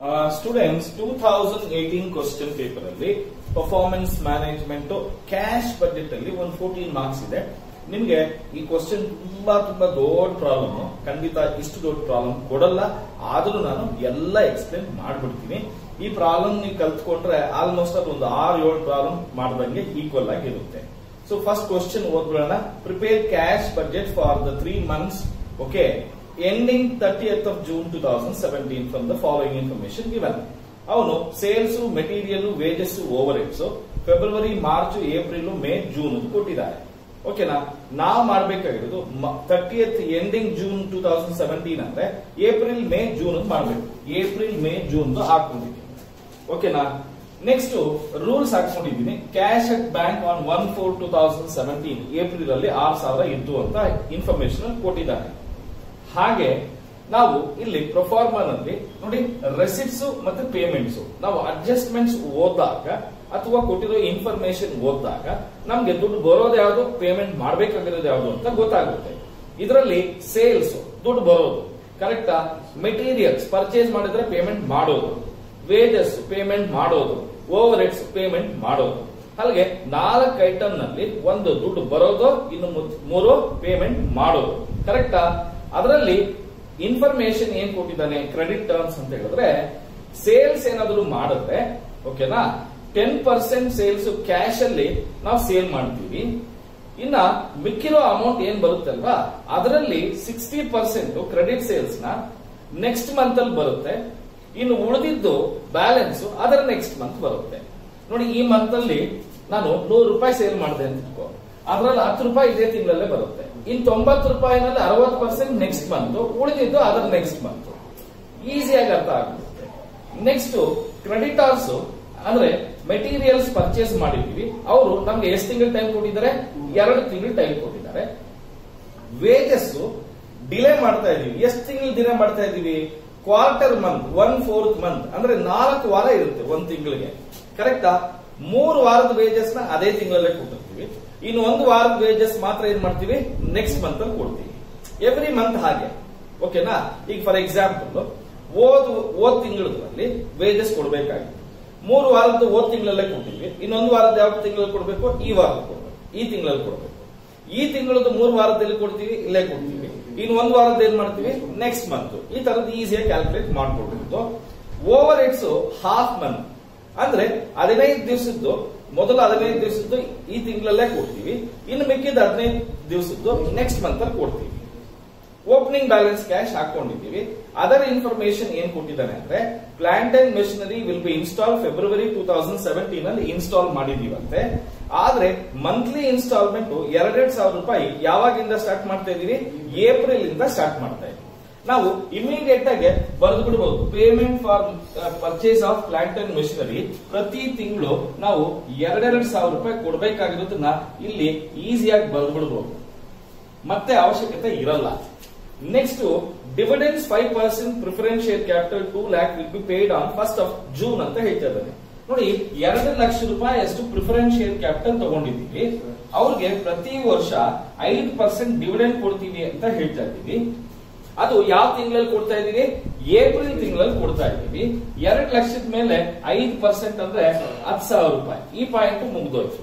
Students two thousand eighteen question paper ಅಲ್ಲಿ performance management cash budget ಅಲ್ಲಿ ಒಂದು fourteen marks ಇದೆ ನಿಮ್ಗೆ ಈ ಕ್ವಶನ್ ತುಂಬಾ ತುಂಬಾ ದೊಡ್ಡ ಪ್ರಾಬ್ಲಮ್ ಖಂಡಿತ ಇಷ್ಟು ದೊಡ್ಡ ಪ್ರಾಬ್ಲಮ್ ಕೊಡಲ್ಲ ಆದ್ರೂ ನಾನು ಎಲ್ಲ ಎಕ್ಸ್ಪ್ಲೇನ್ ಮಾಡ್ಬಿಡ್ತೀನಿ ಈ ಪ್ರಾಬ್ಲಮ್ ನೀವು ಕಲ್ತ್ಕೊಂಡ್ರೆ ಆಲ್ಮೋಸ್ಟ್ ಅದು ಒಂದು ಆರು ಏಳು ಪ್ರಾಬ್ಲಮ್ ಮಾಡ್ದಂಗೆ ಈಕ್ವಲ್ ಆಗಿ ಇರುತ್ತೆ ಸೊ ಫಸ್ಟ್ ಕ್ವಶನ್ ಓದ್ಬಿಡೋಣ prepare cash budget for the three months okay ending thirtieth of June two thousand seventeen from the following information given ಅವನು sales material wages overheads February March April May June ಕೊಟ್ಟಿದ್ದಾರೆ ಓಕೆನಾ ನಾವು ಮಾಡ್ಬೇಕಾಗಿರೋದು thirtieth ending June two thousand seventeen ಅಂದ್ರೆ April May June ಮಾಡ್ಬೇಕು April May June ಹಾಕೊಂಡಿದ್ದೀನಿ ಓಕೆನಾ next rules ಹಾಕೊಂಡಿದ್ದೀನಿ cash at bank on one four two thousand seventeen April ಅಲ್ಲಿ ಆರು ಸಾವಿರ ಇತ್ತು ಅಂತ ಇನ್ಫಾರ್ಮೇಶನ್ ಕೊಟ್ಟಿದ್ದಾರೆ ಹಾಗೆ ನಾವು ಇಲ್ಲಿ ಪ್ರೊಫಾರ್ಮನಲ್ಲಿ ನೋಡಿ ರೆಸಿಪ್ಟ್ಸ್ ಮತ್ತೆ ಪೇಮೆಂಟ್ಸ್ ನಾವು ಅಡ್ಜಸ್ಟ್ಮೆಂಟ್ಸ್ ಓದಿದಾಗ ಅಥವಾ ಕೊಟ್ಟಿರೋ ಇನ್ಫಾರ್ಮೇಶನ್ ಓದಿದಾಗ ನಮ್ಗೆ ದುಡ್ಡು ಬರೋದು ಯಾವುದು ಪೇಮೆಂಟ್ ಮಾಡ್ಬೇಕಾಗಿರೋದು ಯಾವುದು ಅಂತ ಗೊತ್ತಾಗುತ್ತೆ ಇದರಲ್ಲಿ ಸೇಲ್ಸ್ ದುಡ್ಡು ಬರೋದು ಕರೆಕ್ಟಾ ಮೆಟೀರಿಯಲ್ಸ್ ಪರ್ಚೇಸ್ ಮಾಡಿದ್ರೆ ಪೇಮೆಂಟ್ ಮಾಡೋದು ವೇಜಸ್ ಪೇಮೆಂಟ್ ಮಾಡೋದು ಓವರ್ ಹೆಡ್ಸ್ ಪೇಮೆಂಟ್ ಮಾಡೋದು ಹಾಗೆ ನಾಲ್ಕು ಐಟಮ್ ನಲ್ಲಿ ಒಂದು ದುಡ್ಡು ಬರೋದು ಇನ್ನು ಮೂರು ಪೇಮೆಂಟ್ ಮಾಡೋದು ಕರೆಕ್ಟಾ ಅದರಲ್ಲಿ ಇನ್ಫಾರ್ಮೇಶನ್ ಏನ್ ಕೊಟ್ಟಿದ್ದಾನೆ ಕ್ರೆಡಿಟ್ ಟರ್ಮ್ಸ್ ಅಂತ ಹೇಳಿದ್ರೆ ಸೇಲ್ಸ್ ಏನಾದ್ರು ಮಾಡಿದ್ರೆ ಓಕೆನಾ ಟೆನ್ ಪರ್ಸೆಂಟ್ ಸೇಲ್ಸ್ ಕ್ಯಾಶ್ ಅಲ್ಲಿ ನಾವು ಸೇಲ್ ಮಾಡ್ತೀವಿ ಇನ್ನ ಮಿಕ್ಕಿರೋ ಅಮೌಂಟ್ ಏನ್ ಬರುತ್ತಲ್ವಾ ಅದರಲ್ಲಿ ಸಿಕ್ಸ್ಟಿ ಪರ್ಸೆಂಟ್ ಕ್ರೆಡಿಟ್ ಸೇಲ್ಸ್ ನ ನೆಕ್ಸ್ಟ್ ಮಂತ್ ಅಲ್ಲಿ ಬರುತ್ತೆ ಇನ್ನು ಉಳಿದಿದ್ದು ಬ್ಯಾಲೆನ್ಸ್ ಅದರ ನೆಕ್ಸ್ಟ್ ಮಂತ್ ಬರುತ್ತೆ ನೋಡಿ ಈ ಮಂತ್ ಅಲ್ಲಿ ನಾನು ನೂರು ರೂಪಾಯಿ ಸೇಲ್ ಮಾಡಿದೆ ಅಂತ ಇಟ್ಕೋ ಅದ್ರಲ್ಲಿ ಹತ್ತು ರೂಪಾಯಿ ಇದೇ ತಿಂಗಳಲ್ಲೇ ಬರುತ್ತೆ ಇನ್ ತೊಂಬತ್ತು ರೂಪಾಯಿನಲ್ಲಿ ಅರವತ್ತು ಪರ್ಸೆಂಟ್ ನೆಕ್ಸ್ಟ್ ಮಂತ್ ಉಳಿದಿದ್ದು ಅದರ ನೆಕ್ಸ್ಟ್ ಮಂತ್ ಈಸಿಯಾಗಿ ಅರ್ಥ ಆಗುತ್ತೆ ನೆಕ್ಸ್ಟ್ ಕ್ರೆಡಿಟಾರ್ಸ್ ಅಂದ್ರೆ ಮೆಟೀರಿಯಲ್ಸ್ ಪರ್ಚೇಸ್ ಮಾಡಿದ್ವಿ ಅವರು ನಮ್ಗೆ ಎಷ್ಟು ತಿಂಗಳು ಟೈಮ್ ಕೊಟ್ಟಿದ್ದಾರೆ ಎರಡು ತಿಂಗಳು ಟೈಮ್ ಕೊಟ್ಟಿದ್ದಾರೆ ವೇಜಸ್ ಡಿಲೇ ಮಾಡ್ತಾ ಇದೀವಿ ಎಷ್ಟು ತಿಂಗಳು ಡಿಲೇ ಮಾಡ್ತಾ ಇದೀವಿ quarter month one fourth month ಅಂದ್ರೆ ನಾಲ್ಕು ವಾರ ಇರುತ್ತೆ ಒಂದ್ ತಿಂಗಳಿಗೆ ಕರೆಕ್ಟಾ ಮೂರು ವಾರದ ವೇಜಸ್ ನ ಅದೇ ತಿಂಗಳಲ್ಲೇ ಕೊಟ್ಟಿರ್ತೀವಿ ಇನ್ನು ಒಂದು ವಾರದ ವೇಜಸ್ ಮಾತ್ರ ಏನ್ ಮಾಡ್ತೀವಿ ನೆಕ್ಸ್ಟ್ ಮಂತ್ ಅಲ್ಲಿ ಕೊಡ್ತೀವಿ ಎವ್ರಿ ಮಂತ್ ಹಾಗೆ ಓಕೆನಾ ಈಗ ಫಾರ್ ಎಕ್ಸಾಂಪಲ್ ಓದ್ ಓದ್ ತಿಂಗಳಲ್ಲಿ ವೇಜಸ್ ಕೊಡ್ಬೇಕಾಗಿತ್ತು ಮೂರು ವಾರದ್ದು ಓದ್ ತಿಂಗಳಲ್ಲೇ ಕೊಟ್ಟಿದ್ವಿ ಇನ್ನೊಂದು ವಾರದ ಯಾವ ತಿಂಗಳಲ್ಲಿ ಕೊಡಬೇಕು ಈ ವಾರದ ಕೊಡ್ಬೇಕು ಈ ತಿಂಗಳಲ್ಲಿ ಕೊಡಬೇಕು ಈ ತಿಂಗಳದ್ದು ಮೂರು ವಾರದಲ್ಲಿ ಕೊಡ್ತೀವಿ ಇಲ್ಲೇ ಕೊಡ್ತೀವಿ ಇನ್ನು ಒಂದು ವಾರದ ಏನ್ ಮಾಡ್ತೀವಿ ನೆಕ್ಸ್ಟ್ ಮಂತ್ ಈ ತರದ್ದು ಈಸಿಯಾಗಿ ಕ್ಯಾಲ್ಕುಲೇಟ್ ಮಾಡ್ಕೊಳ್ಬಹುದು ಓವರ್ ಹೆಡ್ಸ್ ಹಾಫ್ ಮಂತ್ ಅಂದ್ರೆ ಹದಿನೈದು ದಿವಸದ್ದು ಮೊದಲು ಹದಿನೈದು ದಿವಸದ್ದು ಈ ತಿಂಗಳಲ್ಲೇ ಕೊಡ್ತೀವಿ ಇನ್ನು ಮಿಕ್ಕಿದ ಹದಿನೈದು ದಿವಸದ್ದು ನೆಕ್ಸ್ಟ್ ಮಂತ್ ಅಲ್ಲಿ ಕೊಡ್ತೀವಿ ಓಪನಿಂಗ್ ಬ್ಯಾಲೆನ್ಸ್ ಕ್ಯಾಶ್ ಹಾಕೊಂಡಿದ್ದೀವಿ ಅದರ್ ಇನ್ಫಾರ್ಮೇಶನ್ ಏನ್ ಕೊಟ್ಟಿದ್ದಾನೆ ಅಂದ್ರೆ plant and machinery will be install February two thousand seventeen ಅಲ್ಲಿ ಇನ್ಸ್ಟಾಲ್ ಮಾಡಿದೀವಂತೆ ಆದ್ರೆ ಮಂತ್ಲಿ ಇನ್ಸ್ಟಾಲ್ಮೆಂಟ್ ಎರಡೆರಡು ಸಾವಿರ ರೂಪಾಯಿ ಯಾವಾಗಿಂದ ಸ್ಟಾರ್ಟ್ ಮಾಡ್ತಾ ಇದೀವಿ ಏಪ್ರಿಲ್ ಇಂದ ಸ್ಟಾರ್ಟ್ ಮಾಡ್ತಾ ಇದೀವಿ ನಾವು ಇಮಿಡಿಯೇಟ್ ಆಗಿ ಬರೆದು ಬಿಡಬಹುದು payment for purchase of plant and machinery ಪ್ರತಿ ತಿಂಗಳು ನಾವು ಎರಡೆರಡು ಸಾವಿರ ರೂಪಾಯಿ ಕೊಡಬೇಕಾಗಿರೋದನ್ನ ಇಲ್ಲಿ ಈಸಿಯಾಗಿ ಬರೆದು ಬಿಡಬಹುದು ಮತ್ತೆ ಅವಶ್ಯಕತೆ ಇರಲ್ಲ next dividends five percent preference share capital two lakh will be paid on first of June ಅಂತ ಹೇಳ್ತಾ ಇದ್ದಾರೆ ನೋಡಿ ಎರಡು ಲಕ್ಷ ರೂಪಾಯಿ ಅಷ್ಟು ಪ್ರಿಫರೆನ್ಸ್ ಶೇರ್ ಕ್ಯಾಪಿಟಲ್ ತಗೊಂಡಿದ್ದೀವಿ ಅವ್ರಿಗೆ ಪ್ರತಿ ವರ್ಷ ಐದು ಪರ್ಸೆಂಟ್ ಡಿವಿಡೆಂಡ್ ಕೊಡ್ತೀವಿ ಅಂತ ಹೇಳ್ತಾ ಇದ್ದೀವಿ ಅದು ಯಾವ ತಿಂಗಳಲ್ಲಿ ಕೊಡ್ತಾ ಇದೀವಿ ಏಪ್ರಿಲ್ ತಿಂಗಳಲ್ಲಿ ಕೊಡ್ತಾ ಇದೀವಿ ಎರಡು ಲಕ್ಷದ ಮೇಲೆ ಐದು ಪರ್ಸೆಂಟ್ ಅಂದ್ರೆ ಹತ್ತು ಸಾವಿರ ರೂಪಾಯಿ ಈ ಪಾಯಿಂಟ್ ಮುಗ್ದೋಯ್ತು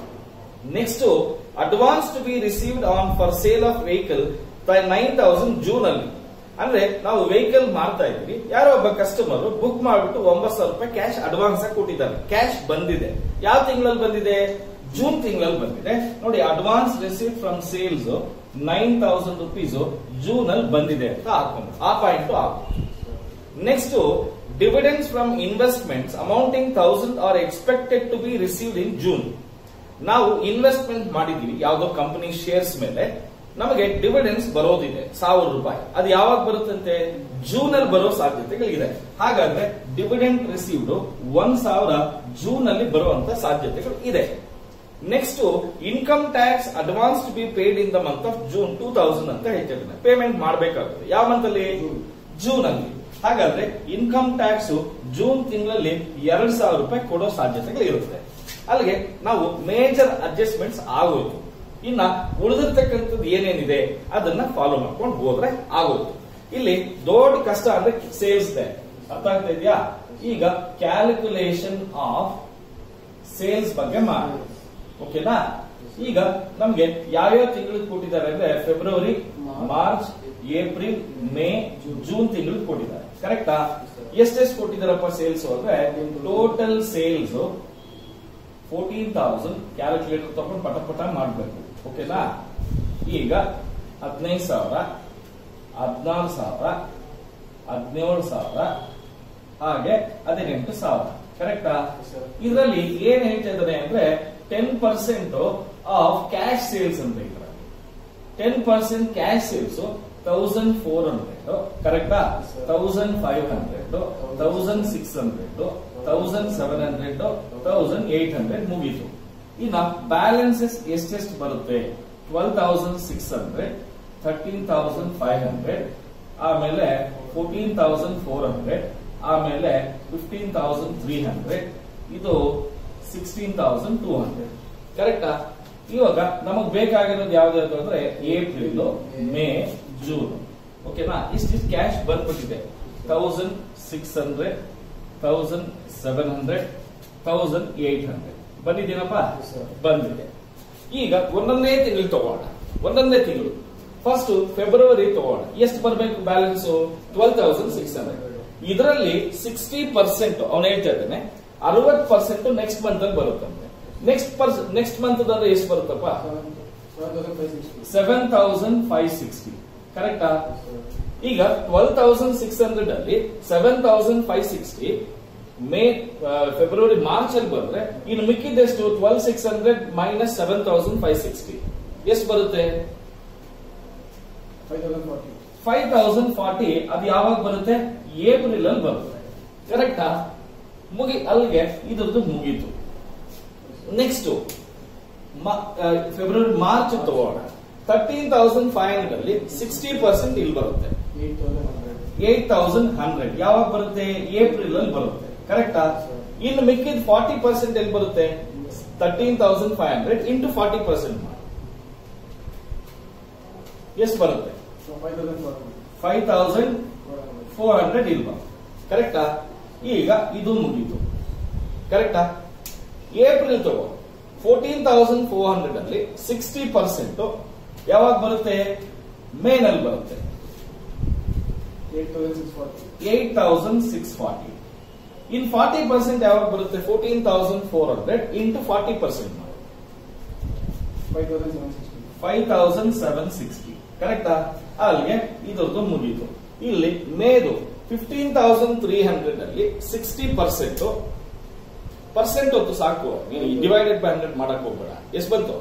next advance to be received on for sale of vehicle nine thousand June ಅಲ್ಲಿ ಅಂದ್ರೆ ನಾವು ವೆಹಿಕಲ್ ಮಾರ್ತಾ ಇದ್ವಿ ಯಾರೋ ಒಬ್ಬ ಕಸ್ಟಮರ್ ಬುಕ್ ಮಾಡ್ಬಿಟ್ಟು ಒಂಬತ್ತು ಸಾವಿರ ರೂಪಾಯಿ ಕ್ಯಾಶ್ ಅಡ್ವಾನ್ಸ್ ಆಗಿ ಕೊಟ್ಟಿದ್ದಾರೆ ಕ್ಯಾಶ್ ಬಂದಿದೆ ಯಾವ ತಿಂಗಳಲ್ಲಿ ಬಂದಿದೆ ಜೂನ್ ತಿಂಗಳಲ್ಲಿ ಬಂದಿದೆ ನೋಡಿ advance receive from sales nine thousand rupees June ಅಲ್ಲಿ ಬಂದಿದೆ ಅಂತ ಹಾಕೊಂಡು ಆ ಪಾಯಿಂಟ್ ಹಾಕೊಂಡು next dividends from investments amounting thousand are expected to be received in June ನಾವು ಇನ್ವೆಸ್ಟ್ಮೆಂಟ್ ಮಾಡಿದೀವಿ ಯಾವುದೋ ಕಂಪನಿ ಶೇರ್ಸ್ ಮೇಲೆ ನಮಗೆ ಡಿವಿಡೆನ್ಸ್ ಬರೋದಿದೆ ಸಾವಿರ ರೂಪಾಯಿ ಅದು ಯಾವಾಗ ಬರುತ್ತಂತೆ ಜೂನ್ ಅಲ್ಲಿ ಬರೋ ಸಾಧ್ಯತೆಗಳಿದೆ ಹಾಗಾದ್ರೆ ಡಿವಿಡೆಂಟ್ ರಿಸೀವ್ಡ್ ಒಂದ್ ಸಾವಿರ ಜೂನ್ ಅಲ್ಲಿ ಬರುವಂತ ಸಾಧ್ಯತೆಗಳು ಇದೆ next income tax advance to be paid in the month of June two thousand ಅಂತ ಹೇಳ್ತಿದ್ದಾನೆ ಪೇಮೆಂಟ್ ಮಾಡಬೇಕಾಗುತ್ತೆ ಯಾವ ಮಂತ್ ಅಲ್ಲಿ ಜೂನ್ ಅಲ್ಲಿ ಹಾಗಾದ್ರೆ ಇನ್ಕಮ್ ಟ್ಯಾಕ್ಸ್ ಜೂನ್ ತಿಂಗಳಲ್ಲಿ ಎರಡ್ ಸಾವಿರ ರೂಪಾಯಿ ಕೊಡೋ ಸಾಧ್ಯತೆಗಳು ಇರುತ್ತೆ ಅಲ್ಲಿಗೆ ನಾವು ಮೇಜರ್ ಅಡ್ಜಸ್ಟ್ಮೆಂಟ್ಸ್ ಆಗೋಯ್ತು ಇನ್ನ ಉಳಿದಿರ್ತಕ್ಕಂಥದ್ದು ಏನೇನಿದೆ ಅದನ್ನ ಫಾಲೋ ಮಾಡ್ಕೊಂಡು ಹೋದ್ರೆ ಆಗೋಯ್ತು ಇಲ್ಲಿ ದೊಡ್ಡ ಕಷ್ಟ ಅಂದ್ರೆ ಸೇಲ್ಸ್ ಅರ್ಥ ಆಗ್ತಾ ಇದೆಯಾ ಈಗ ಕ್ಯಾಲ್ಕುಲೇಷನ್ ಆಫ್ ಸೇಲ್ಸ್ ಬಗ್ಗೆ ಮಾಡಿ ಓಕೆನಾ ಈಗ ನಮ್ಗೆ ಯಾವ್ಯಾವ ತಿಂಗಳಿಗೆ ಕೊಟ್ಟಿದ್ದಾರೆ ಅಂದ್ರೆ February March April May June ತಿಂಗಳಿಗೆ ಕೊಟ್ಟಿದ್ದಾರೆ ಕರೆಕ್ಟಾ ಎಷ್ಟೆಷ್ಟು ಕೊಟ್ಟಿದ್ದಾರಪ್ಪ ಸೇಲ್ಸ್ ಅಂದ್ರೆ total sales fourteen thousand calculator ತಗೊಂಡು ಪಟ ಪಟ ಮಾಡ್ಬೇಕು ಓಕೆನಾ ಈಗ ಹದಿನೈದು ಸಾವಿರ ಹದಿನಾರು ಸಾವಿರ ಹದಿನೇಳು ಸಾವಿರ ಹಾಗೆ ಹದಿನೆಂಟು ಸಾವಿರ ಕರೆಕ್ಟಾ ಇದರಲ್ಲಿ ಏನ್ ಹೇಳ್ತಾ ಇದ್ದಾರೆ ಅಂದ್ರೆ ten percent of cash sales ಅಂತ ಇದ್ದಾರೆ ten percent cash sales thousand four hundred ಕರೆಕ್ಟಾ thousand five hundred thousand six hundred thousand seven hundred thousand eight hundred ಮುಗೀತು ಇನ್ನ ಬ್ಯಾಲೆನ್ಸಸ್ ಎಷ್ಟೆಷ್ಟು ಬರುತ್ತೆ twelve thousand six hundred thirteen thousand five hundred ಆಮೇಲೆ fourteen thousand four hundred ಆಮೇಲೆ fifteen thousand three hundred ಇದು sixteen thousand two hundred ಕರೆಕ್ಟಾ ಇವಾಗ ನಮಗ್ ಬೇಕಾಗಿರೋದು ಯಾವ್ದು ಅಂದ್ರೆ ಏಪ್ರಿಲ್ ಮೇ ಜೂನ್ ಓಕೆನಾ ಇಷ್ಟಿಷ್ಟು ಕ್ಯಾಶ್ ಬಂದ್ಬಿಟ್ಟಿದೆ thousand six hundred thousand seven hundred thousand eight hundred ಬಂದಿದ್ದೀನಪ್ಪ Yes, sir. ಬಂದಿದೆ ಈಗ ಒಂದೊಂದೇ ತಿಂಗಳು ತಗೋಣ ಒಂದೊಂದೇ ತಿಂಗಳು ಫಸ್ಟ್ ಫೆಬ್ರವರಿ ತಗೋಣ ಎಷ್ಟು ಬರಬೇಕು balance twelve thousand six hundred ಇದರಲ್ಲಿ ಸಿಕ್ಸ್ಟಿ ಪರ್ಸೆಂಟ್ ಅವನು ಹೇಳ್ತಾ ಇದ್ದಾನೆ ಅರವತ್ ಪರ್ಸೆಂಟ್ ನೆಕ್ಸ್ಟ್ ಮಂತ್ ಅಲ್ಲಿ ಬರುತ್ತಂತೆ ನೆಕ್ಸ್ಟ್ ಪರ್ಸ್ ನೆಕ್ಸ್ಟ್ ಮಂತ್ ಅಂದ್ರೆ ಎಷ್ಟು ಬರುತ್ತಪ್ಪ ಸೆವೆನ್ ತೌಸಂಡ್ ಫೈವ್ ಸಿಕ್ಸ್ಟಿ ಕರೆಕ್ಟಾ ಈಗ ಟ್ವೆಲ್ ತೌಸಂಡ್ ಸಿಕ್ಸ್ ಹಂಡ್ರೆಡ್ ಅಲ್ಲಿ seven thousand five sixty May February March ಅಲ್ಲಿ ಬಂದ್ರೆ ಇನ್ನು ಮಿಕ್ಕಿದ್ದೆಷ್ಟು twelve six hundred minus seven thousand five sixty ಎಷ್ಟು ಬರುತ್ತೆ ಫೈವ್ ತೌಸಂಡ್ ಫಾರ್ಟಿ ಅದು ಯಾವಾಗ ಬರುತ್ತೆ ಏಪ್ರಿಲ್ ಅಲ್ಲಿ ಬರುತ್ತೆ ಕರೆಕ್ಟಾ ಮುಗಿ ಅಲ್ಲಿಗೆ ಇದ್ರದ್ದು ಮುಗೀತು ನೆಕ್ಸ್ಟ್ ಫೆಬ್ರವರಿ ಮಾರ್ಚ್ ತಗೋಣ ತರ್ಟೀನ್ ತೌಸಂಡ್ ಫೈವ್ ಹಂಡ್ರೆಡ್ ಅಲ್ಲಿ ಸಿಕ್ಸ್ಟಿ ಪರ್ಸೆಂಟ್ ಇಲ್ಲಿ ಬರುತ್ತೆ ಏಟ್ ತೌಸಂಡ್ ಹಂಡ್ರೆಡ್ ಯಾವಾಗ ಬರುತ್ತೆ ಏಪ್ರಿಲ್ ಅಲ್ಲಿ ಬರುತ್ತೆ ಕರೆಕ್ಟಾ ಇನ್ನು ಮಿಕ್ಕಿದ ಫಾರ್ಟಿ ಪರ್ಸೆಂಟ್ ಎಲ್ಲಿ ಬರುತ್ತೆ thirteen thousand five hundred into forty percent ಮಾಡಿ ಎಷ್ಟು ಬರುತ್ತೆ ಫೈವ್ ತೌಸಂಡ್ ಫೋರ್ ಹಂಡ್ರೆಡ್ ಇಲ್ವಾ ಕರೆಕ್ಟಾ ಈಗ ಇದು ಮುಗೀತು ಕರೆಕ್ಟಾ ಏಪ್ರಿಲ್ ತಗೋ ಫೋರ್ಟೀನ್ ತೌಸಂಡ್ ಫೋರ್ ಹಂಡ್ರೆಡ್ ಅಲ್ಲಿ ಸಿಕ್ಸ್ಟಿ ಪರ್ಸೆಂಟ್ ಯಾವಾಗ ಬರುತ್ತೆ ಮೇನಲ್ಲಿ ಬರುತ್ತೆ eight thousand six forty in forty percent ಯಾವಾಗ ಬರುತ್ತೆ fourteen thousand four hundred into forty percent five thousand seven sixty ಕರೆಕ್ಟಾ ಅಲ್ಲಿಗೆ ಇದರದ್ದು ಮುಗೀತು ಇಲ್ಲಿ ಮೇದು ಫಿಫ್ಟೀನ್ ತೌಸಂಡ್ ತ್ರೀ ಹಂಡ್ರೆಡ್ ಅಲ್ಲಿ ಸಿಕ್ಸ್ಟಿ ಪರ್ಸೆಂಟ್ ಪರ್ಸೆಂಟ್ ಹೊತ್ತು ಸಾಕು ನೀನು ಡಿವೈಡೆಡ್ ಬೈ ಹಂಡ್ರೆಡ್ ಮಾಡಕ್ ಹೋಗ್ಬೇಡ ಎಷ್ಟು ಬಂತು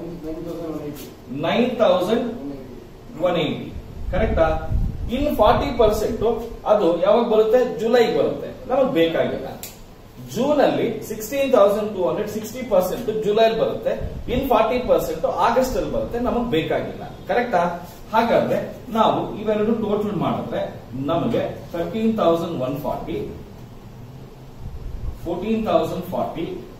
ನೈನ್ ತೌಸಂಡ್ ಒನ್ ಏಯ್ಟಿ ಕರೆಕ್ಟಾ ಇನ್ ಫಾರ್ಟಿ ಪರ್ಸೆಂಟ್ ಅದು ಯಾವಾಗ ಬರುತ್ತೆ ಜುಲೈ ಬರುತ್ತೆ ನಮಗ್ ಬೇಕಾಗಿಲ್ಲ ಜೂನ್ ಅಲ್ಲಿ sixteen thousand two hundred sixty percent July ಬರುತ್ತೆ ಇನ್ ಫಾರ್ಟಿ ಪರ್ಸೆಂಟ್ ಆಗಸ್ಟ್ ಅಲ್ಲಿ ಬರುತ್ತೆ ನಮಗ್ ಬೇಕಾಗಿಲ್ಲ ಕರೆಕ್ಟಾ ಹಾಗಾದ್ರೆ ನಾವು ಇವೆರಡು ಟೋಟಲ್ ಮಾಡಿದ್ರೆ ನಮಗೆ thirteen thousand one forty fourteen thousand forty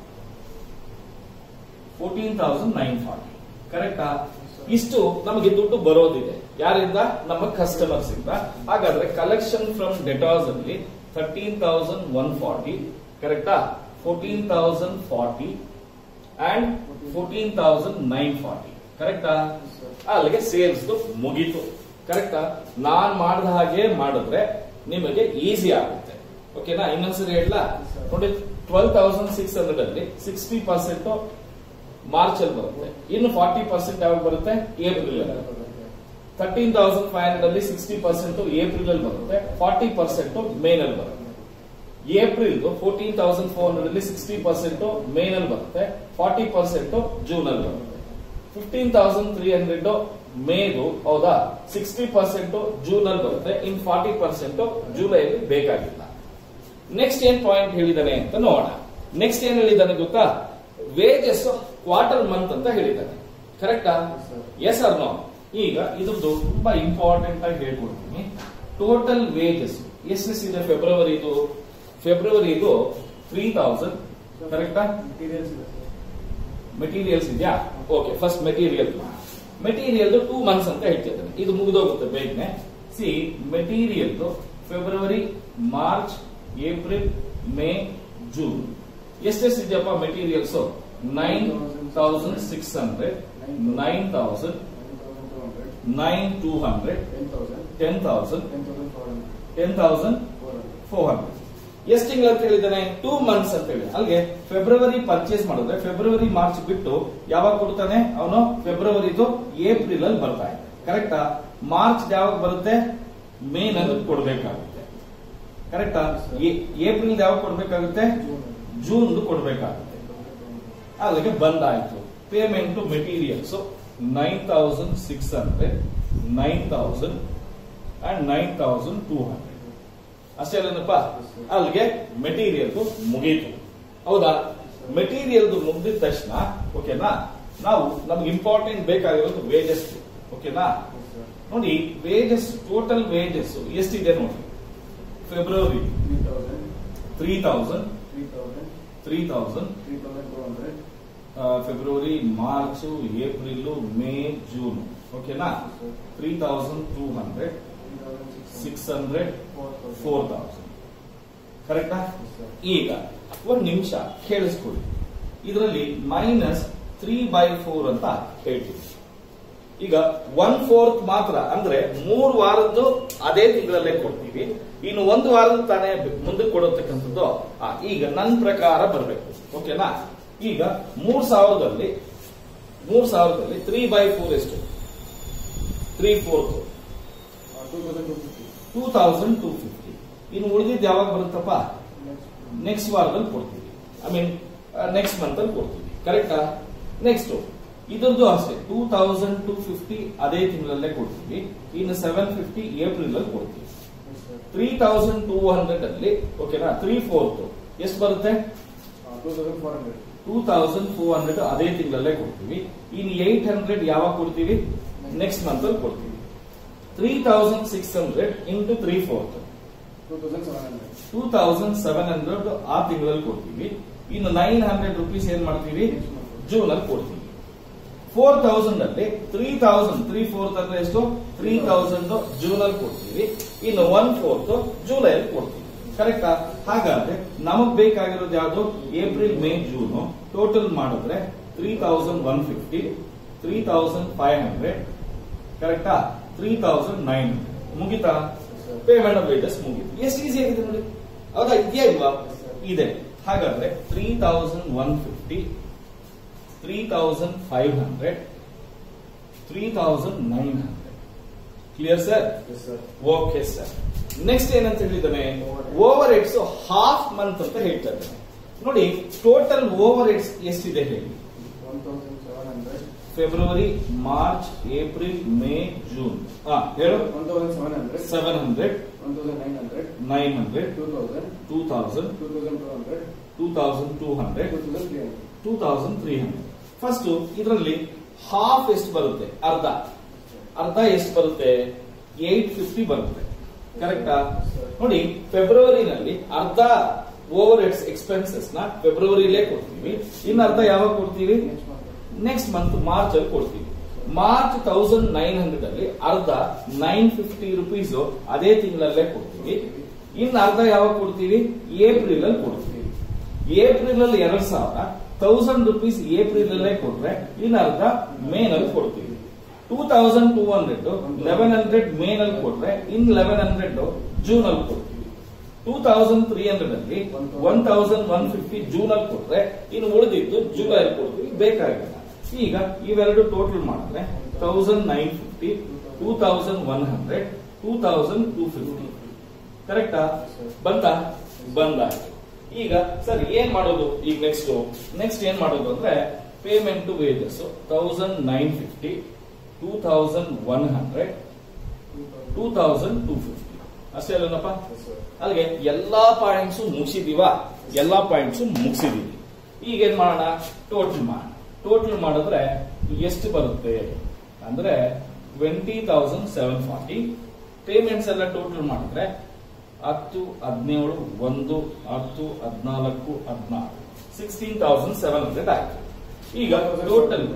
fourteen thousand nine forty ಕರೆಕ್ಟಾ ಇಷ್ಟು ನಮಗೆ ದುಡ್ಡು ಬರೋದಿದೆ ಯಾರಿಂದ ನಮ್ಮ ಕಸ್ಟಮರ್ಸ್ ಇಂದ ಹಾಗಾದ್ರೆ ಕಲೆಕ್ಷನ್ ಫ್ರಮ್ ಡೆಟಾಸ್ ಅಲ್ಲಿ ಥರ್ಟೀನ್ ತೌಸಂಡ್ ಒನ್ ಫಾರ್ಟಿ ಕರೆಕ್ಟಾ fourteen thousand forty and fourteen thousand nine forty ಕರೆಕ್ಟಾ ಅಲ್ಲಿಗೆ ಸೇಲ್ಸ್ ಮುಗೀತು ಕರೆಕ್ಟಾ ನಾನ್ ಮಾಡಿದ ಹಾಗೆ ಮಾಡಿದ್ರೆ ನಿಮಗೆ ಈಸಿ ಆಗುತ್ತೆ ಓಕೆನಾ ಇನ್ನೊಂದ್ಸರಿ ಹೇಳ ನೋಡಿ ಟ್ವೆಲ್ ತೌಸಂಡ್ ಸಿಕ್ಸ್ ಹಂಡ್ರೆಡ್ ಅಲ್ಲಿ ಸಿಕ್ಸ್ಟಿ ಪರ್ಸೆಂಟ್ ಮಾರ್ಚ್ ಅಲ್ಲಿ ಬರುತ್ತೆ ಇನ್ನು ಫಾರ್ಟಿ ಪರ್ಸೆಂಟ್ ಯಾವಾಗ ಬರುತ್ತೆ ಏಪ್ರಿಲ್ ಅಲ್ಲಿ ತರ್ಟೀನ್ ತೌಸಂಡ್ ಫೈವ್ ಹಂಡ್ರೆಡ್ ಅಲ್ಲಿ ಸಿಕ್ಸ್ಟಿ ಪರ್ಸೆಂಟ್ ಏಪ್ರಿಲ್ ಅಲ್ಲಿ ಬರುತ್ತೆ ಫಾರ್ಟಿ ಪರ್ಸೆಂಟ್ ಮೇ ನಲ್ಲಿ ಬರುತ್ತೆ April fourteen thousand four hundred ಅಲ್ಲಿ ಸಿಕ್ಸ್ಟಿ ಪರ್ಸೆಂಟ್ ಮೇ ನಲ್ಲಿ ಬರುತ್ತೆ ಫಾರ್ಟಿ ಪರ್ಸೆಂಟ್ ಜೂನ್ ಅಲ್ಲಿ ಬರುತ್ತೆ ಫಿಫ್ಟೀನ್ ತೌಸಂಡ್ ತ್ರೀ ಹಂಡ್ರೆಡ್ ಮೇದು ಹೌದಾ ಸಿಕ್ಸ್ಟಿ ಪರ್ಸೆಂಟ್ ಜೂನ್ ಅಲ್ಲಿ ಬರುತ್ತೆ ಇನ್ ಫಾರ್ಟಿ ಪರ್ಸೆಂಟ್ ಜುಲೈ ಅಲ್ಲಿ ಬೇಕಾಗಿಲ್ಲ ನೆಕ್ಸ್ಟ್ ಏನ್ ಪಾಯಿಂಟ್ ಹೇಳಿದಾನೆ ಅಂತ ನೋಡೋಣ ನೆಕ್ಸ್ಟ್ ಏನ್ ಹೇಳಿದಾನೆ ಗೊತ್ತಾ ವೇಜಸ್ ಕ್ವಾರ್ಟರ್ ಮಂತ್ ಅಂತ ಹೇಳಿದ್ದಾನೆ ಕರೆಕ್ಟಾ ಎಸ್ ಆರ್ ನೋ ಈಗ ಇದ್ರದ್ದು ತುಂಬಾ ಇಂಪಾರ್ಟೆಂಟ್ ಆಗಿ ಹೇಳ್ಕೊಡ್ತೀನಿ ಟೋಟಲ್ ವೇಜಸ್ ಎಷ್ಟೆಷ್ಟಿದೆ ಫೆಬ್ರವರಿದು ಫೆಬ್ರವರಿದು ತ್ರೀ ತೌಸಂಡ್ ಕರೆಕ್ಟಾ ಮೆಟೀರಿಯಲ್ಸ್ ಇದೆಯಾ okay first material material two months ಅಂತ ಹೇಳ್ತಿದ್ದಾನೆ ಇದು ಮುಗಿದೋಗುತ್ತೆ ಬೇಗನೆ ಸಿ material February March April May June ಎಷ್ಟೆಷ್ಟು ಇದೆಯಪ್ಪ materials nine thousand six hundred nine thousand nine two hundred ten thousand ten thousand four hundred ಎಷ್ಟು ತಿಂಗಳು ಅಂತ ಹೇಳಿದ್ದಾನೆ ಟೂ ಮಂತ್ಸ್ ಅಂತ ಹೇಳಿ ಅಲ್ಲಿಗೆ ಫೆಬ್ರವರಿ ಪರ್ಚೇಸ್ ಮಾಡಿದ್ರೆ ಫೆಬ್ರವರಿ ಮಾರ್ಚ್ ಬಿಟ್ಟು ಯಾವಾಗ ಕೊಡ್ತಾನೆ ಅವನು ಫೆಬ್ರವರಿದು ಏಪ್ರಿಲ್ ಅಲ್ಲಿ ಬರ್ತಾ ಇದೆ ಕರೆಕ್ಟಾ ಮಾರ್ಚ್ ಯಾವಾಗ ಬರುತ್ತೆ ಮೇ ನಲ್ಲಿ ಕೊಡ್ಬೇಕಾಗುತ್ತೆ ಕರೆಕ್ಟಾ ಏಪ್ರಿಲ್ ಯಾವಾಗ ಕೊಡ್ಬೇಕಾಗುತ್ತೆ ಜೂನ್ ಕೊಡ್ಬೇಕಾಗುತ್ತೆ ಅಲ್ಲಿಗೆ ಬಂದಾಯ್ತು payment materials nine thousand six hundred nine thousand and nine thousand two hundred ಅಷ್ಟೇ ಅಲ್ಲನಪ್ಪ ಅಲ್ಲಿಗೆ ಮೆಟೀರಿಯಲ್ ಮುಗೀತು ಹೌದಾ ಮೆಟೀರಿಯಲ್ ಮುಗಿದ ತಕ್ಷಣ ಓಕೆನಾ ನಾವು ನಮ್ಗೆ ಇಂಪಾರ್ಟೆಂಟ್ ಬೇಕಾಗಿರೋದು ವೇಜಸ್ ಓಕೆನಾ ನೋಡಿ ವೇಜಸ್ ಟೋಟಲ್ ವೇಜಸ್ ಎಷ್ಟಿದೆ ನೋಡಿ February three thousand three thousand February March April May June ಓಕೆನಾ three thousand two hundred six hundred four thousand ಕರೆಕ್ಟಾ ಈಗ ಒಂದ್ ನಿಮಿಷ ಕೇಳಿಸ್ಕೊಳ್ಳಿ ಇದರಲ್ಲಿ ಮೈನಸ್ ತ್ರೀ ಬೈ ಫೋರ್ ಅಂತ ಹೇಳ್ತೀವಿ ಈಗ ಒನ್ ಫೋರ್ತ್ ಮಾತ್ರ ಅಂದ್ರೆ ಮೂರು ವಾರದ್ದು ಅದೇ ತಿಂಗಳಲ್ಲೇ ಕೊಡ್ತೀವಿ ಇನ್ನು ಒಂದು ವಾರದ ತಾನೇ ಮುಂದಕ್ಕೆ ಕೊಡತಕ್ಕಂಥದ್ದು ಆ, ಈಗ ನನ್ನ ಪ್ರಕಾರ ಬರಬೇಕು ಓಕೆನಾ ಈಗ ಮೂರ್ ಸಾವಿರದಲ್ಲಿ ಮೂರ್ ಸಾವಿರದಲ್ಲಿ ತ್ರೀ ಬೈ ಫೋರ್ ಎಷ್ಟು three fourth two thousand two fifty ಇನ್ನು ಉಳಿದಿದ್ದು ಯಾವಾಗ ಬರುತ್ತಪ್ಪ ನೆಕ್ಸ್ಟ್ ವಾರದಲ್ಲಿ ಕೊಡ್ತೀವಿ ಐ ಮೀನ್ ನೆಕ್ಸ್ಟ್ ಮಂತ್ ಅಲ್ಲಿ ಕೊಡ್ತೀವಿ ಕರೆಕ್ಟಾ ನೆಕ್ಸ್ಟ್ ಇದರದ್ದು ಅಷ್ಟೇ ಟೂ ತೌಸಂಡ್ ಟೂ ಫಿಫ್ಟಿ ಅದೇ ತಿಂಗಳಲ್ಲೇ ಕೊಡ್ತೀವಿ ಇನ್ನು ಸೆವೆನ್ ಫಿಫ್ಟಿ ಏಪ್ರಿಲ್ ಅಲ್ಲಿ ಕೊಡ್ತೀವಿ ತ್ರೀ ತೌಸಂಡ್ ಟೂ ಹಂಡ್ರೆಡ್ ಅಲ್ಲಿ ಓಕೆನಾ ತ್ರೀ ಫೋರ್ತ್ ಎಷ್ಟು ಬರುತ್ತೆ ಟೂ ತೌಸಂಡ್ ಫೋರ್ ಹಂಡ್ರೆಡ್ ಅದೇ ತಿಂಗಳಲ್ಲೇ ಕೊಡ್ತೀವಿ ಇನ್ನು ಏಟ್ ಹಂಡ್ರೆಡ್ ಯಾವಾಗ ಕೊಡ್ತೀವಿ ನೆಕ್ಸ್ಟ್ ಮಂತ್ ಅಲ್ಲಿ ಕೊಡ್ತೀವಿ three thousand six hundred into three fourth two thousand seven hundred ಆ ತಿಂಗಳಲ್ಲಿ ಕೊಡ್ತೀವಿ ಇನ್ನು ನೈನ್ ಹಂಡ್ರೆಡ್ ರುಪೀಸ್ ಏನ್ ಮಾಡ್ತೀವಿ ಜೂನ್ ಅಲ್ಲಿ ಕೊಡ್ತೀವಿ ಫೋರ್ ತೌಸಂಡ್ ಅಲ್ಲಿ ತ್ರೀ ತೌಸಂಡ್ ತ್ರೀ ಫೋರ್ತ್ ಅಂದ್ರೆ ಎಷ್ಟು ತ್ರೀ ತೌಸಂಡ್ ಜೂನ್ ಅಲ್ಲಿ ಕೊಡ್ತೀವಿ ಇನ್ನು ಒನ್ ಫೋರ್ತ್ ಜುಲೈ ಅಲ್ಲಿ ಕೊಡ್ತೀವಿ ಕರೆಕ್ಟಾ ಹಾಗಾದ್ರೆ ನಮಗ್ ಬೇಕಾಗಿರೋದು ಯಾವುದು ಏಪ್ರಿಲ್ ಮೇ ಜೂನ್ ಟೋಟಲ್ ಮಾಡಿದ್ರೆ three thousand one fifty three thousand five hundred ಕರೆಕ್ಟಾ ತ್ರೀ ತೌಸಂಡ್ ನೈನ್ ಮುಗಿತಾ ಪೇಮೆಂಟ್ ಆಫ್ ವೇಜಸ್ ಮುಗಿತು ಎಷ್ಟು ಈಸಿ ಆಗಿದೆ ನೋಡಿ ಹೌದಾ ಇದೆಯಾ ಇಲ್ವಾ ಇದೆ ಹಾಗಾದ್ರೆ three thousand one fifty three thousand five hundred three thousand nine hundred clear sir okay sir next ಏನಂತ ಹೇಳಿದ್ದಾನೆ ಓವರ್ ಹೆಡ್ಸ್ ಹಾಫ್ ಮಂತ್ ಅಂತ ಹೇಳ್ತಾ ಇದ್ದಾನೆ ನೋಡಿ ಟೋಟಲ್ ಓವರ್ ಹೆಡ್ಸ್ ಎಷ್ಟಿದೆ ಹೇಳಿ February March April May June ಹಾ ಹೇಳು seven hundred nine hundred two thousand two thousand two hundred two thousand three hundred first ಇದರಲ್ಲಿ ಹಾಫ್ ಎಷ್ಟು ಬರುತ್ತೆ ಅರ್ಧ ಅರ್ಧ ಎಷ್ಟು ಬರುತ್ತೆ ಏಟ್ ಫಿಫ್ಟಿ ಬರುತ್ತೆ ಕರೆಕ್ಟಾ ನೋಡಿ ಫೆಬ್ರವರಿನಲ್ಲಿ ಅರ್ಧ ಓವರ್ ಹೆಡ್ಸ್ ಎಕ್ಸ್ಪೆನ್ಸಸ್ ನ ಫೆಬ್ರವರಿಲೇ ಕೊಡ್ತೀವಿ ಇನ್ನು ಅರ್ಧ ಯಾವಾಗ ಕೊಡ್ತೀವಿ ನೆಕ್ಸ್ಟ್ ಮಂತ್ ಮಾರ್ಚ್ ಅಲ್ಲಿ ಕೊಡ್ತೀವಿ ಮಾರ್ಚ್ ತೌಸಂಡ್ ನೈನ್ ಹಂಡ್ರೆಡ್ ಅಲ್ಲಿ ಅರ್ಧ ನೈನ್ ಫಿಫ್ಟಿ ರುಪೀಸ್ ಅದೇ ತಿಂಗಳಲ್ಲೇ ಕೊಡ್ತೀವಿ ಇನ್ನು ಅರ್ಧ ಯಾವಾಗ ಕೊಡ್ತೀವಿ ಏಪ್ರಿಲ್ ಅಲ್ಲಿ ಕೊಡ್ತೀವಿ ಏಪ್ರಿಲ್ ಅಲ್ಲಿ ಎರಡ್ ಸಾವಿರ ತೌಸಂಡ್ ರುಪೀಸ್ ಏಪ್ರಿಲ್ ಅಲ್ಲೇ ಕೊಟ್ರೆ ಇನ್ನು ಅರ್ಧ ಮೇ ನಲ್ಲಿ ಕೊಡ್ತೀವಿ two thousand two hundred eleven hundred May ನಲ್ಲಿ ಕೊಟ್ರೆ ಇನ್ ಲೆವೆನ್ ಹಂಡ್ರೆಡ್ ಜೂನ್ ಅಲ್ಲಿ ಕೊಡ್ತೀವಿ ಟೂ ತೌಸಂಡ್ ತ್ರೀ ಹಂಡ್ರೆಡ್ ಅಲ್ಲಿ one thousand one fifty June ಅಲ್ಲಿ ಕೊಟ್ರೆ ಇನ್ನು ಉಳಿದಿದ್ದು ಜುಲೈ ಅಲ್ಲಿ ಕೊಡ್ತೀವಿ ಬೇಕಾಗಿಲ್ಲ ಈಗ ಇವೆರಡು ಟೋಟಲ್ ಮಾಡಿದ್ರೆ thousand nine fifty two thousand one hundred two thousand two fifty ಕರೆಕ್ಟಾ ಬಂತಾ ಬಂದಾಯ್ತು ಈಗ ಸರ್ ಏನ್ ಮಾಡೋದು ಈಗ ನೆಕ್ಸ್ಟ್ ನೆಕ್ಸ್ಟ್ ಏನ್ ಮಾಡೋದು ಅಂದ್ರೆ payment to wages thousand nine fifty two thousand one hundred two thousand two fifty ಅಷ್ಟೇ ಅಲ್ಲನಪ್ಪ ಅಲ್ಲಿಗೆ ಎಲ್ಲಾ ಪಾಯಿಂಟ್ಸ್ ಮುಗಿಸಿದೀವ ಎಲ್ಲಾ ಪಾಯಿಂಟ್ಸ್ ಮುಗಿಸಿದೀವಿ ಈಗ ಏನ್ ಮಾಡೋಣ ಟೋಟಲ್ ಮಾಡೋಣ ಟೋಟಲ್ ಮಾಡಿದ್ರೆ ಎಷ್ಟು ಬರುತ್ತೆ ಅಂದ್ರೆ twenty thousand seven forty payments ಎಲ್ಲ ಟೋಟಲ್ ಮಾಡಿದ್ರೆ ಹತ್ತು ಹದಿನೇಳು ಒಂದು ಹತ್ತು ಹದಿನಾಲ್ಕು ಹದಿನಾರು ಸಿಕ್ಸ್ಟೀನ್ ತೌಸಂಡ್ ಸೆವೆನ್ ಹಂಡ್ರೆಡ್ ಆಯ್ತು ಈಗ total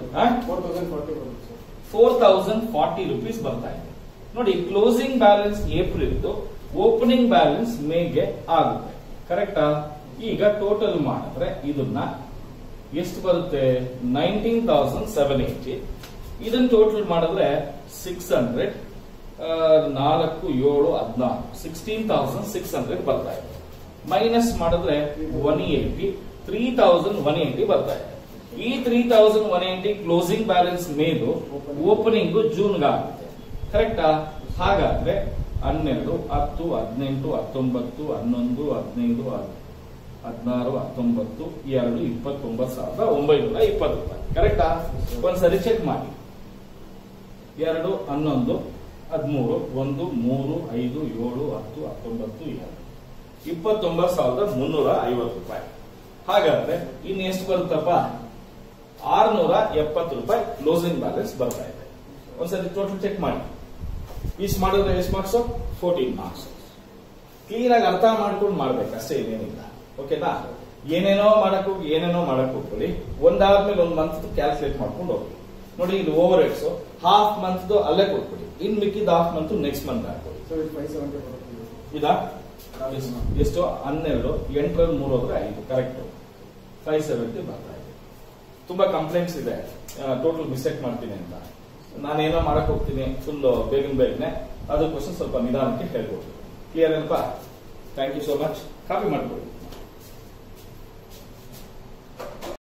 four thousand forty rupees ಬರ್ತಾ ಇದೆ ನೋಡಿ closing balance April opening balance ಮೇಗೆ ಆಗುತ್ತೆ ಕರೆಕ್ಟಾ ಈಗ ಟೋಟಲ್ ಮಾಡಿದ್ರೆ ಇದನ್ನ ಎಷ್ಟು ಬರುತ್ತೆ ನೈನ್ಟೀನ್ ತೌಸಂಡ್ ಸೆವೆನ್ ಏಟಿ ಇದನ್ನ ಟೋಟಲ್ ಮಾಡಿದ್ರೆ ಸಿಕ್ಸ್ ಹಂಡ್ರೆಡ್ ನಾಲ್ಕು ಏಳು ಹದಿನಾರು ಸಿಕ್ಸ್ಟೀನ್ ತೌಸಂಡ್ ಸಿಕ್ಸ್ ಹಂಡ್ರೆಡ್ ಬರ್ತಾ ಇದೆ ಮೈನಸ್ ಮಾಡಿದ್ರೆ one eighty three thousand one eighty ಬರ್ತಾ ಇದೆ ಈ three thousand one eighty closing balance ಮೇಲು ಓಪನಿಂಗ್ ಜೂನ್ಗೆ ಆಗುತ್ತೆ ಕರೆಕ್ಟಾ ಹಾಗಾದ್ರೆ ಹನ್ನೆರಡು ಹತ್ತು ಹದಿನೆಂಟು ಹತ್ತೊಂಬತ್ತು ಹನ್ನೊಂದು ಹದಿನೈದು ಹದಿನಾರು ಹತ್ತೊಂಬತ್ತು ಎರಡು ಇಪ್ಪತ್ತೊಂಬತ್ತು ಸಾವಿರದ ಒಂಬೈನೂರ ಇಪ್ಪತ್ತು ರೂಪಾಯಿ ಕರೆಕ್ಟಾ ಒಂದ್ಸರಿ ಚೆಕ್ ಮಾಡಿ ಎರಡು ಹನ್ನೊಂದು ಹದಿಮೂರು ಒಂದು ಮೂರು ಐದು ಏಳು ಹತ್ತು ಹತ್ತೊಂಬತ್ತು ಎರಡು ಇಪ್ಪತ್ತೊಂಬತ್ತು ಸಾವಿರದ ಮುನ್ನೂರ ಐವತ್ತು ರೂಪಾಯಿ ಹಾಗಾದ್ರೆ ಇನ್ನು ಎಷ್ಟು ಬರುತ್ತಪ್ಪ ಆರ್ನೂರ ಎಪ್ಪತ್ತು ರೂಪಾಯಿ ಕ್ಲೋಸಿಂಗ್ ಬ್ಯಾಲೆನ್ಸ್ ಬರ್ತಾ ಇದೆ ಒಂದ್ಸರಿ ಟೋಟಲ್ ಚೆಕ್ ಮಾಡಿ ಇಷ್ಟು ಮಾಡಿದ್ರೆ ಎಷ್ಟು ಮಾರ್ಕ್ಸ್ ಫೋರ್ಟೀನ್ ಮಾರ್ಕ್ಸ್ ಕ್ಲೀನ್ ಆಗಿ ಅರ್ಥ ಮಾಡ್ಕೊಂಡು ಮಾಡ್ಬೇಕು ಅಷ್ಟೇ ಏನೇನಿಲ್ಲ ಓಕೆನಾ ಏನೇನೋ ಮಾಡಕ್ ಹೋಗಿ ಏನೇನೋ ಮಾಡಕ್ ಹೋಗ್ಕೊಳ್ಳಿ ಒಂದಾದ್ಮೇಲೆ ಒಂದ್ ಮಂತ್ ಕ್ಯಾಲ್ಕುಲೇಟ್ ಮಾಡ್ಕೊಂಡು ಹೋಗಿ ನೋಡಿ ಇದು ಓವರ್ ಹೆಡ್ಸ್ ಹಾಫ್ ಮಂತ್ ಅಲ್ಲೇ ಕೊಟ್ಬಿಡಿ ಇನ್ ಮಿಕ್ಕಿದ ಹಾಫ್ ಮಂತ್ ನೆಕ್ಸ್ಟ್ ಮಂತ್ ಹಾಕೊಳ್ಳಿ ಸೊ ಇದು ಫೈವ್ ಸೆವೆಂಟಿ ಬರುತ್ತೆ ಇದಾ ಎಷ್ಟು- ಎಷ್ಟು ಹನ್ನೆರಡು ಎಂಟರಲ್ಲಿ ಮೂರು ಹೋದ್ರೆ ಐದು ಕರೆಕ್ಟ್ ಫೈವ್ ಸೆವೆಂಟಿ ಬರ್ತಾ ಇದೆ ತುಂಬಾ ಕಂಪ್ಲೇಂಟ್ಸ್ ಇದೆ ಟೋಟಲ್ ಮಿಸ್ಟೇಕ್ ಮಾಡ್ತೀನಿ ಅಂತ ನಾನೇನೋ ಮಾಡಕ್ ಹೋಗ್ತೀನಿ ಫುಲ್ ಬೇಗನೆ ಬೇಗನೆ ಅದಕ್ಕೋಸ್ಕರ ಸ್ವಲ್ಪ ನಿಧಾನಕ್ಕೆ ಹೇಳ್ಬೋದು ಕ್ಲಿಯರ್ ಏನಪ್ಪ thank you so much copy ಮಾಡ್ಕೊಳ್ಳಿ